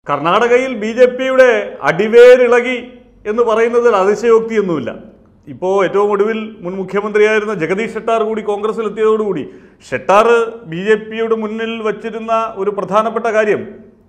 കർണാടകയിൽ B J പിയുടെ അടിവേരിളകി എന്ന് പറയുന്നതിൽ അതിശയോക്തിയൊന്നുമില്ല ഇപ്പോൾ ഏറ്റവും ഒടുവിൽ മുൻ മുഖ്യമന്ത്രിയായിരുന്ന ജഗദീഷ് ഷെട്ടാർ കൂടി കോൺഗ്രസിൽ എത്തിയതോടുകൂടി ഷെട്ടാർ ബി ജെ പിയുടെ മുന്നിൽ വച്ചിരുന്ന ഒരു പ്രധാനപ്പെട്ട കാര്യം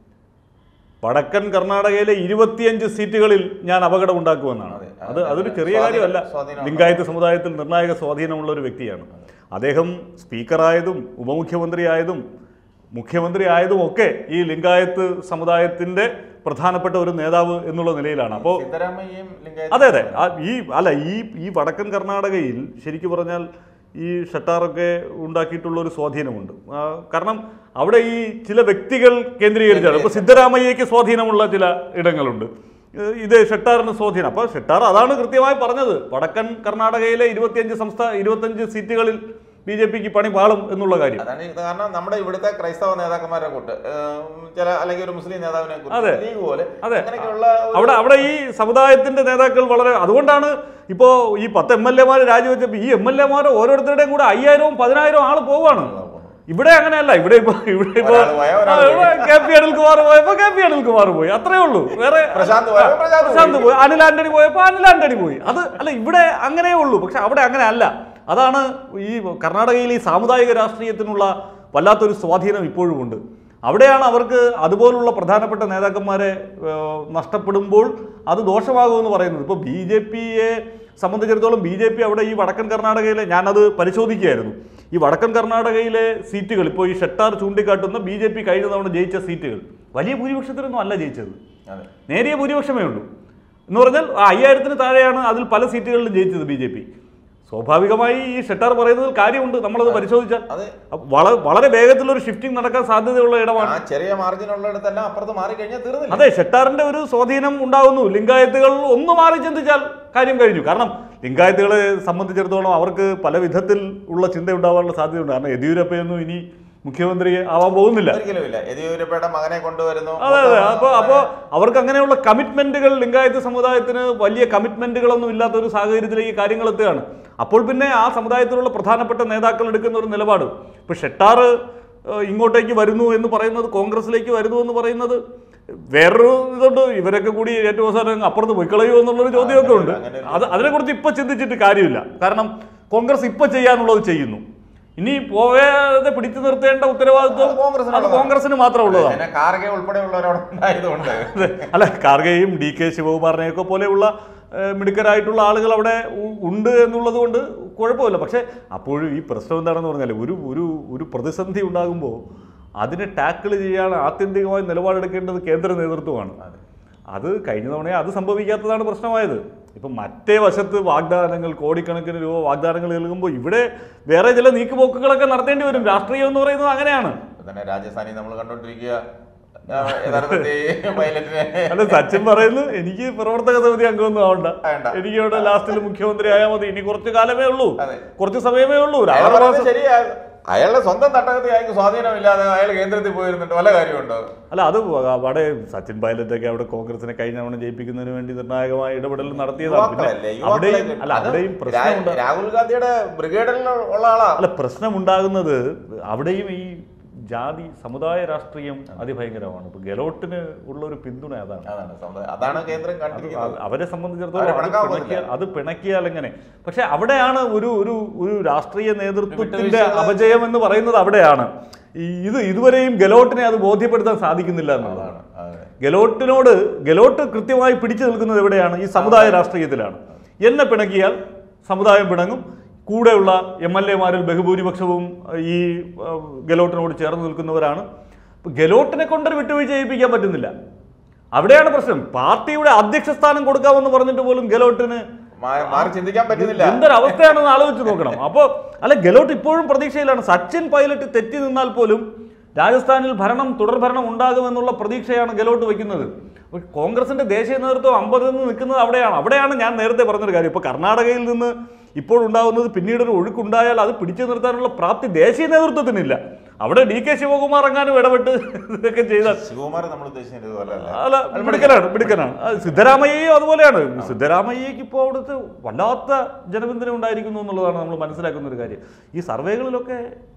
വടക്കൻ കർണാടകയിലെ ഇരുപത്തിയഞ്ച് സീറ്റുകളിൽ ഞാൻ അപകടം ഉണ്ടാക്കുമെന്നാണ് അതെ. അത് അതൊരു ചെറിയ സ്വാധീനം- കാര്യമല്ല സ്വാധീനം ലിംഗായത്ത് സമുദായത്തിൽ നിർണായക സ്വാധീനമുള്ള ഒരു വ്യക്തിയാണ് അദ്ദേഹം സ്പീക്കറായതും ഉപമുഖ്യമന്ത്രിയായതും മുഖ്യമന്ത്രി ആയതും ഒക്കെ ഈ ലിംഗായത്ത് സമുദായത്തിന്റെ പ്രധാനപ്പെട്ട ഒരു നേതാവ് എന്നുള്ള നിലയിലാണ് അപ്പോൾ സിദ്ധരാമയ്യയും ലിംഗായത്ത് അതെ അതെ ആ ഈ അല്ല ഈ ഈ വടക്കൻ കർണാടകയിൽ ശരിക്കും പറഞ്ഞാൽ ഈ ഷട്ടാറൊക്കെ ഉണ്ടാക്കിയിട്ടുള്ള ഒരു സ്വാധീനമുണ്ട് ആ, കാരണം അവിടെ ഈ ചില വ്യക്തികൾ കേന്ദ്രീകരിച്ചാണ് ഇപ്പോൾ സിദ്ധരാമയ്യയ്ക്ക് സ്വാധീനമുള്ള ചില ഇടങ്ങളുണ്ട് ഏഹ് ഇത് ഷെട്ടാറിന് സ്വാധീനം അപ്പോൾ ഷെട്ടാർ അതാണ് കൃത്യമായി പറഞ്ഞത് വടക്കൻ കർണാടകയിലെ ഇരുപത്തിയഞ്ച് സംസ്ഥാന ഇരുപത്തഞ്ച് സീറ്റുകളിൽ ബി ജെ പിക്ക് പണി പാളും എന്നുള്ള കാര്യം അതാണ് ഇത് കാരണം നമ്മുടെ ഇവിടുത്തെ ക്രൈസ്തവ നേതാക്കന്മാരെ കൂട്ട് ഏഹ് ചില അല്ലെങ്കിൽ ഒരു മുസ്ലിം നേതാവിനെ അതെ. കൂട്ട് ലീഗ് പോലെ അതെ. അങ്ങനെയൊക്കെയുള്ള ഒരു- അവിടെ അവിടെ ഈ സമുദായത്തിന്റെ നേതാക്കൾ വളരെ അതുകൊണ്ടാണ് ഇപ്പോ ഈ പത്ത് എം എൽ എമാർ രാജിവെച്ചപ്പോൾ ഈ എം എൽ എമാർ ഓരോരുത്തരുടെയും കൂടെ അയ്യായിരവും പതിനായിരവും ആള് പോവാണ് ഇവിടെ അങ്ങനെയല്ല ഇവിടെ ഇപ്പൊ ഇവിടെ ഇപ്പൊ ഒരാള് പോയാ ഒരാള് പോയി. കെ പി അനിൽകുമാർ പോയപ്പോ കെ പി അനിൽകുമാർ പോയി അത്രേ ഉള്ളൂ വേറെ പ്രശാന്ത് പോയപ്പോ പ്രശാന്ത് പോയി. പ്രശാന്ത് പോയി അനിൽ ആന്റണി പോയപ്പോ അനിൽ ആന്റണി പോയി അത് അല്ല ഇവിടെ അങ്ങനെയേ ഉള്ളൂ പക്ഷെ അവിടെ അങ്ങനെ അല്ല അതാണ് ഈ കർണാടകയിൽ ഈ സാമുദായിക രാഷ്ട്രീയത്തിനുള്ള വല്ലാത്തൊരു സ്വാധീനം ഇപ്പോഴും ഉണ്ട് അവിടെയാണ് അവർക്ക് അതുപോലുള്ള പ്രധാനപ്പെട്ട നേതാക്കന്മാരെ ഏഹ്, നഷ്ടപ്പെടുമ്പോൾ അത് ദോഷമാകുമെന്ന് പറയുന്നത് ഇപ്പോൾ ബി ജെ പിയെ സംബന്ധിച്ചിടത്തോളം ബി ജെ പി അവിടെ ഈ വടക്കൻ കർണാടകയിലെ ഞാനത് പരിശോധിക്കുകയായിരുന്നു ഈ വടക്കൻ കർണാടകയിലെ സീറ്റുകൾ ഇപ്പോൾ ഈ ഷെട്ടാർ ചൂണ്ടിക്കാട്ടുന്ന ബി ജെ പി കഴിഞ്ഞ തവണ ജയിച്ച സീറ്റുകൾ വലിയ ഭൂരിപക്ഷത്തിനൊന്നും അല്ല ജയിച്ചത് അതെ. നേരിയ ഭൂരിപക്ഷമേ ഉള്ളൂ എന്ന് പറഞ്ഞാൽ ആ അയ്യായിരത്തിന് താഴെയാണ് അതിൽ പല സീറ്റുകളിലും ജയിച്ചത് ബി ജെ പി സ്വാഭാവികമായി ഈ ഷെട്ടാർ പറയുന്നതിൽ കാര്യമുണ്ട് നമ്മളത് പരിശോധിച്ചാൽ അത് അപ്പൊ വള വളരെ വേഗത്തിലൊരു ഷിഫ്റ്റിംഗ് നടക്കാൻ സാധ്യതയുള്ള ഇടമാണ് ആ ചെറിയ മാർജിൻ ഉള്ളിടത്തെല്ലാം അപ്പുറത്ത് മാറി കഴിഞ്ഞാൽ തീർന്നില്ല അതെ ഷെട്ടാറിന്റെ ഒരു സ്വാധീനം ഉണ്ടാകുന്നു ലിംഗായത്തുകൾ ഒന്ന് മാറി ചിന്തിച്ചാൽ കാര്യം കഴിഞ്ഞു കാരണം ലിംഗായത്തുകളെ സംബന്ധിച്ചിടത്തോളം അവർക്ക് പല വിധത്തിൽ ഉള്ള ചിന്ത ഉണ്ടാവാനുള്ള സാധ്യതയുണ്ട് കാരണം യെദ്യൂരപ്പയൊന്നും ഇനി മുഖ്യമന്ത്രി ആവാൻ പോകുന്നില്ല ഒരിക്കലും ഇല്ല യെദ്യൂരപ്പയുടെ മകനെ കൊണ്ടുവരുന്നു അതെ അതെ അപ്പോൾ അപ്പോൾ അവർക്ക് അങ്ങനെയുള്ള കമ്മിറ്റ്മെന്റുകൾ ലിംഗായത്ത് സമുദായത്തിന് വലിയ കമ്മിറ്റ്മെന്റുകളൊന്നും ഇല്ലാത്ത ഒരു സാഹചര്യത്തിലേക്ക് കാര്യങ്ങൾ എത്തുകയാണ് അപ്പോൾ പിന്നെ ആ സമുദായത്തിലുള്ള പ്രധാനപ്പെട്ട നേതാക്കൾ എടുക്കുന്ന ഒരു നിലപാട് ഇപ്പോൾ ഷെട്ടാർ ഏഹ്, ഇങ്ങോട്ടേക്ക് വരുന്നു എന്ന് പറയുന്നത് കോൺഗ്രസിലേക്ക് വരുന്നു എന്ന് പറയുന്നത് വേറൊരു ഇതുണ്ട് ഇവരൊക്കെ കൂടി ഏറ്റവും അവസാനം അപ്പുറത്ത് പൊയ്ക്കളയോ എന്നുള്ളൊരു ചോദ്യമൊക്കെ ഉണ്ട് അങ്ങനെ ഒരു- അത് അതിനെക്കുറിച്ച് ഇപ്പൊ ചിന്തിച്ചിട്ട് കാര്യമില്ല കാരണം കോൺഗ്രസ് ഇപ്പൊ ചെയ്യാനുള്ളത് ചെയ്യുന്നു ഇനി പോകാതെ പിടിച്ചു നിർത്തേണ്ട ഉത്തരവാദിത്വം അത് കോൺഗ്രസിനുള്ളതാണ്. അത് കോൺഗ്രസിന് മാത്രമുള്ളതാണ് പിന്നെ കാർഗെ ഉൾപ്പെടെയുള്ളവരവിടെ ഉണ്ടായതുകൊണ്ട് അതെ. അല്ല കാർഗെയും ഡി കെ ശിവകുമാറിനെയൊക്കെ പോലെയുള്ള ഏഹ്, മിടുക്കരായിട്ടുള്ള ആളുകൾ അവിടെ ഉ- ഉണ്ട് എന്നുള്ളത് കൊണ്ട് കുഴപ്പമില്ല പക്ഷേ അപ്പോഴും ഈ പ്രശ്നം എന്താണെന്ന് പറഞ്ഞാൽ ഒരു ഒരു ഒരു പ്രതിസന്ധി ഉണ്ടാകുമ്പോൾ അതിനെ ടാക്കിൾ ചെയ്യാൻ ആത്യന്തികമായി നിലപാടെടുക്കേണ്ടത് കേന്ദ്ര നേതൃത്വമാണ് അത് കഴിഞ്ഞ തവണ അത് സംഭവിക്കാത്തതാണ് പ്രശ്നമായത് ഇപ്പം മറ്റേ വശത്ത് വാഗ്ദാനങ്ങൾ കോടിക്കണക്കിന് രൂപ വാഗ്ദാനങ്ങൾ നൽകുമ്പോൾ ഇവിടെ വേറെ ചില നീക്കുപോക്കുകളൊക്കെ നടത്തേണ്ടി വരും രാഷ്ട്രീയം എന്ന് പറയുന്നത് അങ്ങനെയാണ് ഇപ്പൊ തന്നെ രാജസ്ഥാനി നമ്മൾ കണ്ടോണ്ടിരിക്കുക ആ, യഥാർത്ഥത്തിൽ പൈലറ്റിനെ അല്ല സച്ചിൻ പറയുന്നു എനിക്ക് പ്രവർത്തക സമിതി അംഗമൊന്നും ആവണ്ട വേണ്ട. എനിക്ക് ഇവിടെ ലാസ്റ്റിൽ മുഖ്യമന്ത്രി ആയാൽ മതി ഇനി കുറച്ച് കാലമേ ഉള്ളൂ അതെ. കുറച്ച് സമയമേ ഉള്ളൂ ഒരു അയാൾ ആറ് പറയുന്നത് മാസം ശരിയാ അയാളുടെ സ്വന്തം തട്ടകത്തിൽ അയാൾക്ക് സ്വാധീനമില്ലാതെ അയാൾ കേന്ദ്രത്തിൽ പോയിരുന്നിട്ട് വല്ല കാര്യമുണ്ടോ അല്ല അത് അവിടെ സച്ചിൻ പൈലറ്റ് ഒക്കെ അവിടെ കോൺഗ്രസിനെ കഴിഞ്ഞ തവണ ജയിപ്പിക്കുന്നതിന് വേണ്ടി നിർണായകമായ ഇടപെടൽ നടത്തിയതാണ് പിന്നെ യുവാക്കളല്ലേ അവിടെയും യുവാക്കളെ അല്ല അത് അവിടെയും രാ- പ്രശ്നമുണ്ട് രാഹുൽ ഗാന്ധിയുടെ ബ്രിഗേഡിൽ ഉള്ള ആളാ അല്ല പ്രശ്നമുണ്ടാകുന്നത് അവിടെയും ഈ ജാതി സമുദായ രാഷ്ട്രീയം അതിഭയങ്കരമാണ് ഇപ്പൊ ഗെലോട്ടിന് ഉള്ള ഒരു പിന്തുണ അതാണ് അതാണ് സമുദായം. അതാണ് കേന്ദ്രം അത് കണ്ടിരിക്കുന്നത് അവരെ സംബന്ധിച്ചിടത്തോളം അവരെ അത് പിണക്കാൻ പിണക്കിയാൽ അത് പിണക്കിയാൽ എങ്ങനെ പക്ഷെ അവിടെയാണ് ഒരു ഒരു ഒരു രാഷ്ട്രീയ നേതൃത്വത്തിന്റെ വിട്ടുവീഴ്ചകൾ- അപജയം എന്ന് പറയുന്നത് അവിടെയാണ് ഈ ഇത് ഇതുവരെയും ഗെലോട്ടിനെ അത് ബോധ്യപ്പെടുത്താൻ സാധിക്കുന്നില്ല എന്നുള്ളതാണ് അതാണ് അതെ. ഗെലോട്ടിനോട് ഗെലോട്ട് കൃത്യമായി പിടിച്ചു നിൽക്കുന്നത് എവിടെയാണ് ഈ സമുദായ രാഷ്ട്രീയത്തിലാണ് എന്നെ പിണക്കിയാൽ സമുദായം പിണങ്ങും കൂടെയുള്ള എം എൽ എമാരിൽ ബഹുഭൂരിപക്ഷവും ഈ ആ, ഗെലോട്ടിനോട് ചേർന്ന് നിൽക്കുന്നവരാണ് ഇപ്പൊ ഗെലോട്ടിനെ കൊണ്ടൊരു വിട്ടുവീഴ്ച ചെയ്യിപ്പിക്കാൻ പറ്റുന്നില്ല അവിടെയാണ് പ്രശ്നം പാർട്ടിയുടെ അധ്യക്ഷ സ്ഥാനം കൊടുക്കാമെന്ന് പറഞ്ഞിട്ട് പോലും ഗെലോട്ടിന് മാ- മാറി ചിന്തിക്കാൻ പറ്റുന്നില്ല എന്തൊരു അവസ്ഥയാണെന്ന് ആലോചിച്ച് നോക്കണം അപ്പോൾ അല്ല ഗെലോട്ട് ഇപ്പോഴും പ്രതീക്ഷയിലാണ് സച്ചിൻ പൈലറ്റ് തെറ്റി നിന്നാൽ പോലും രാജസ്ഥാനിൽ ഭരണം തുടർ ഭരണം ഉണ്ടാകുമെന്നുള്ള പ്രതീക്ഷയാണ് ഗെലോട്ട് വയ്ക്കുന്നത് അപ്പോൾ കോൺഗ്രസിന്റെ ദേശീയ നേതൃത്വം അമ്പതിൽ നിന്ന് നിൽക്കുന്നത് അവിടെയാണ് അവിടെയാണ് ഞാൻ നേരത്തെ പറഞ്ഞൊരു കാര്യം ഇപ്പോൾ കർണാടകയിൽ നിന്ന് ഇപ്പോൾ ഉണ്ടാകുന്നത് പിന്നീട് ഒരു ഒഴുക്കുണ്ടായാൽ അത് പിടിച്ചു നിർത്താനുള്ള പ്രാപ്തി ദേശീയ നേതൃത്വത്തിനില്ല അവിടെ ഡി കെ ശിവകുമാർ എങ്ങാനും ഇടപെട്ട് ഇതൊക്കെ ചെയ്താൽ ശിവകുമാർ നമ്മൾ ഉദ്ദേശിച്ചത് ഇതുപോലെ അല്ല അല്ല മിടുക്കനാണ് മിടുക്കനാണ് അത് സിദ്ധരാമയ്യയും അതുപോലെയാണ് സിദ്ധരാമയ്യക്ക് ഇപ്പോൾ അവിടുത്തെ വല്ലാത്ത ജനപിന്തുണ ഉണ്ടായിരിക്കുന്നു എന്നുള്ളതാണ് നമ്മൾ മനസ്സിലാക്കുന്ന ഒരു കാര്യം ഈ സർവേകളിലൊക്കെ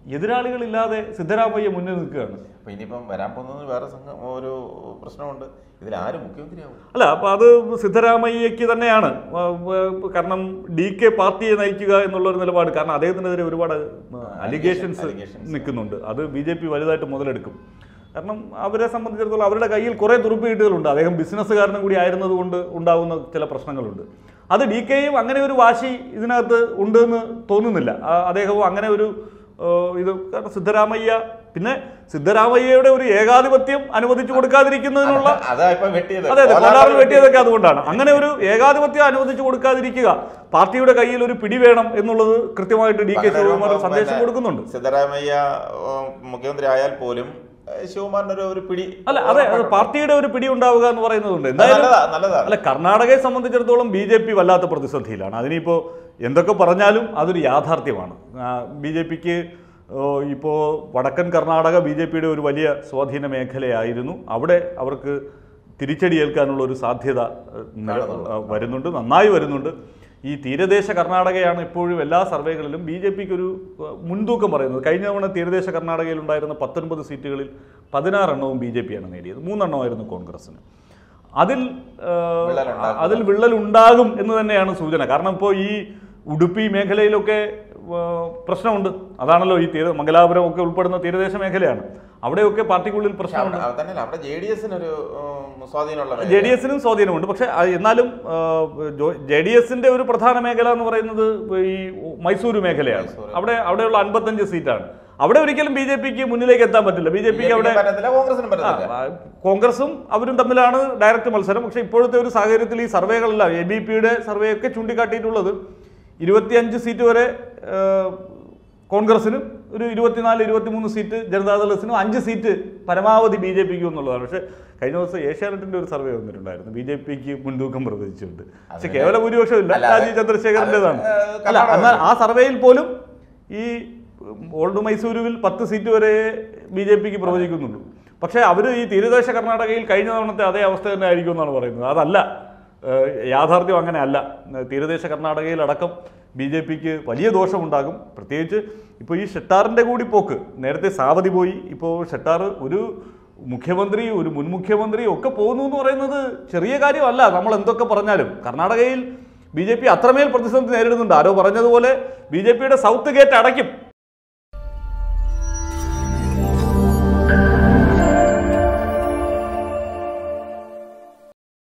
എതിരാളികളില്ലാതെ സിദ്ധരാമയ്യ മുന്നിൽ നിൽക്കുകയാണ് അപ്പൊ ഇനിയിപ്പം വരാൻ പോകുന്നത് വേറെ സംഘം ഒരു പ്രശ്നമുണ്ട് ഇതിൽ ആര് മുഖ്യമന്ത്രിയാവും അല്ല അപ്പൊ അത് സിദ്ധരാമയ്യക്ക് തന്നെയാണ് ആ, ആ, കാരണം ഡി കെ പാർട്ടിയെ നയിക്കുക എന്നുള്ള ഒരു നിലപാട് കാരണം അദ്ദേഹത്തിനെതിരെ ഒരുപാട് അലിഗേഷൻസ് allegations. നിൽക്കുന്നുണ്ട് അത് ബി ജെ പി വലുതായിട്ട് മുതലെടുക്കും കാരണം അവരെ സംബന്ധിച്ചിടത്തോളം അവരുടെ കയ്യിൽ കുറേ തുറുപ്പീട്ടുകളുണ്ട് അദ്ദേഹം ബിസിനസ്സുകാരനും കൂടി ആയിരുന്നത് കൊണ്ട് ഉണ്ടാകുന്ന ചില പ്രശ്നങ്ങളുണ്ട് അത് ഡി കെയും അങ്ങനെ ഒരു വാശി ഇതിനകത്ത് ഉണ്ടെന്ന് തോന്നുന്നില്ല ആ, അദ്ദേഹവും അങ്ങനെ ഒരു ആ, ഇത് കാരണം സിദ്ധരാമയ്യ പിന്നെ സിദ്ധരാമയ്യയുടെ ഒരു ഏകാധിപത്യം അനുവദിച്ചു കൊടുക്കാതിരിക്കുന്നതിനുള്ള അതാ ഇപ്പൊ വെട്ടിയത് അതെ അതെ കോലാറിൽ കോലാറിൽ വെട്ടിയതൊക്കെ അതുകൊണ്ടാണ് അങ്ങനെ ഒരു ഏകാധിപത്യം അനുവദിച്ചു കൊടുക്കാതിരിക്കുക പാർട്ടിയുടെ കയ്യിൽ ഒരു പിടി വേണം എന്നുള്ളത് കൃത്യമായിട്ട് ഡി കെ അങ്ങനെ ശിവകുമാർ വരുമ്പോ സന്ദേശം പിന്നെ കൊടുക്കുന്നുണ്ട് സിദ്ധരാമയ്യ ഉം, മുഖ്യമന്ത്രി ആയാൽ പോലും ഏഹ്, ശിവകുമാറിന് ഒരു- ഒരു പിടി അല്ല അതെ അത് പാർട്ടിയുടെ ഒരു പിടി ഉണ്ടാവുക എന്ന് പറയുന്നതുണ്ട് അത് എന്തായാലും നല്ലതാ നല്ലതാണ് അല്ല കർണാടകയെ സംബന്ധിച്ചിടത്തോളം ബി ജെ പി വല്ലാത്ത പ്രതിസന്ധിയിലാണ് അതിനിപ്പോൾ എന്തൊക്കെ പറഞ്ഞാലും അതൊരു യാഥാർത്ഥ്യമാണ് ബി ജെ പിക്ക് ഇപ്പോൾ വടക്കൻ കർണാടക ബി ജെ പിയുടെ ഒരു വലിയ സ്വാധീന മേഖലയായിരുന്നു അവിടെ അവർക്ക് തിരിച്ചടിയേൽക്കാനുള്ള ഒരു സാധ്യത ഏഹ്, നില- ആ, വരുന്നുണ്ട് നന്നായി വരുന്നുണ്ട് ഈ തീരദേശ കർണാടകയാണ് ഇപ്പോഴും എല്ലാ സർവേകളിലും ബി ജെ പിക്ക് ഒരു ഏഹ്, മുൻതൂക്കം പറയുന്നത് കഴിഞ്ഞ തവണ തീരദേശ കർണാടകയിൽ ഉണ്ടായിരുന്ന പത്തൊൻപത് സീറ്റുകളിൽ പതിനാറെണ്ണവും ബി ജെ പിയാണ് നേടിയത് മൂന്നെണ്ണമായിരുന്നു കോൺഗ്രസിന് അതിൽ ആ, വിള്ളലുണ്ടാക്കും. അതിൽ വിള്ളൽ ഉണ്ടാകും എന്ന് തന്നെയാണ് സൂചന കാരണം ഇപ്പോൾ ഈ ഉടുപ്പി മേഖലയിലൊക്കെ ആ, പ്രശ്നമുണ്ട് അതാണല്ലോ ഈ തീര മംഗലാപുരം ഒക്കെ ഉൾപ്പെടുന്ന തീരദേശ മേഖലയാണ് അവിടെയൊക്കെ പാർട്ടിക്കുള്ളിൽ പ്രശ്നമുണ്ട് അവിടെ തന്നെ അവിടെ ജെ ഡി എസിനൊരു സ്വാധീനമുള്ള ജെ ഡി എസിനും സ്വാധീനമുണ്ട് പക്ഷേ ആ, എന്നാലും ജെ ഡി എസിന്റെ ഒരു പ്രധാന മേഖല എന്ന് പറയുന്നത് ഈ മൈസൂരു മേഖലയാണ് മൈസൂര്. അവിടെ അവിടെയുള്ള അൻപത്തഞ്ച് സീറ്റാണ് അവിടെ ഒരിക്കലും ബി ജെ പിക്ക് മുന്നിലേക്ക് എത്താൻ പറ്റില്ല ബി ജെ പിക്ക് അവിടെ പറ്റത്തില്ല കോൺഗ്രസിനും പറ്റത്തില്ല ആ, കോൺഗ്രസും അവരും തമ്മിലാണ് ഡയറക്റ്റ് മത്സരം പക്ഷേ ഇപ്പോഴത്തെ ഒരു സാഹചര്യത്തിൽ ഈ സർവേകളെല്ലാം എ ബി പിയുടെ സർവേ ഒക്കെ ചൂണ്ടിക്കാട്ടിയിട്ടുള്ളത് ഇരുപത്തിയഞ്ച് സീറ്റ് വരെ ആ, കോൺഗ്രസിനും ഒരു ഇരുപത്തിനാല് ഇരുപത്തിമൂന്ന് സീറ്റ് ജനതാദളസിനും അഞ്ച് സീറ്റ് പരമാവധി ബി ജെ പിക്കും എന്നുള്ളതാണ് പക്ഷേ കഴിഞ്ഞ ദിവസം ഏഷ്യാനെറ്റിന്റെ ഒരു സർവേ വന്നിട്ടുണ്ടായിരുന്നു ബി ജെ പിക്ക് മുൻതൂക്കം പ്രവചിച്ചുകൊണ്ട് പക്ഷെ അതിന് കേവല ഭൂരിപക്ഷം ഇല്ല അല്ല, അത് രാജീവ് ചന്ദ്രശേഖരൻ്റെതാണ് അത്, ഏഹ്, അല്ല കർണാടക എന്നാൽ ആ സർവേയിൽ പോലും ഈ ഓൾഡ് മൈസൂരുവിൽ പത്ത് സീറ്റ് വരെ ബി ജെ പിക്ക് പ്രവചിക്കുന്നുള്ളൂ പക്ഷേ അവർ ഈ തീരദേശ കർണാടകയിൽ കഴിഞ്ഞ തവണത്തെ അതേ അവസ്ഥ തന്നെ ആയിരിക്കും എന്നാണ് പറയുന്നത് അതല്ല ഏഹ് യാഥാർത്ഥ്യം അങ്ങനെ അല്ല ഏഹ് തീരദേശ കർണാടകയിൽ അടക്കം ബി ജെ പിക്ക് വലിയ ദോഷമുണ്ടാകും പ്രത്യേകിച്ച് ഇപ്പോൾ ഈ ഷെട്ടാറിൻ്റെ കൂടി പോക്ക് നേരത്തെ സാവധി പോയി ഇപ്പോൾ ഷെട്ടാർ ഒരു മുഖ്യമന്ത്രി ഒരു മുൻ മുഖ്യമന്ത്രി ഒക്കെ പോകുന്നു എന്ന് പറയുന്നത് ചെറിയ കാര്യമല്ല നമ്മൾ എന്തൊക്കെ പറഞ്ഞാലും കർണാടകയിൽ ബി ജെ പി അത്രമേൽ പ്രതിസന്ധി നേരിടുന്നുണ്ട് ആരോ പറഞ്ഞതുപോലെ ബി ജെ പിയുടെ സൗത്ത് ഗേറ്റ് അടയ്ക്കും